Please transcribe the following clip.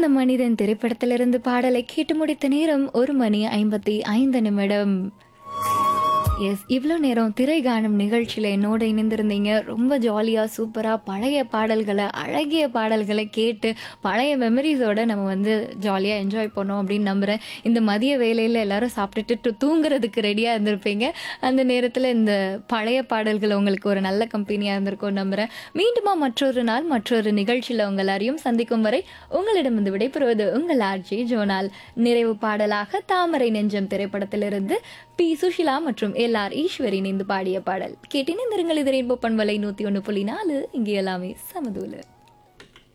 அந்த மனிதன் திரைப்படத்திலிருந்து பாடலை கேட்டு முடித்த நேரம் ஒரு மணி ஐம்பத்தி ஐந்து நிமிடம் எஸ் இவ்வளோ நேரம் திரை காணும் நிகழ்ச்சியில் என்னோட இணைந்திருந்தீங்க ரொம்ப ஜாலியாக சூப்பராக பழைய பாடல்களை அழகிய பாடல்களை கேட்டு பழைய மெமரிஸோட நம்ம வந்து ஜாலியாக என்ஜாய் பண்ணோம் அப்படின்னு நம்புகிறேன் இந்த மதிய வேலையில் எல்லாரும் சாப்பிட்டுட்டு து- தூங்குறதுக்கு ரெடியாக இருந்திருப்பீங்க அந்த நேரத்தில் இந்த பழைய பாடல்கள் உங்களுக்கு ஒரு நல்ல கம்பெனியாக இருந்திருக்கும் நம்புகிறேன் மீண்டுமா மற்றொரு நாள் மற்றொரு நிகழ்ச்சியில் உங்கள் எல்லாரையும் சந்திக்கும் வரை உங்களிடமிருந்து விடைபெறுவது உங்கள் ஆர்ஜி ஜோனால் நிறைவு பாடலாக தாமரை நெஞ்சம் திரைப்படத்திலிருந்து பி சுஷிலா மற்றும் எல் ஆர் ஈஸ்வரி இணைந்து பாடிய பாடல் கேட்டினிந்திருங்கள் இது ரெயின்போ பண்பலை நூத்தி ஒன்று புள்ளி நாலு இங்கே எல்லாமே சமதூலு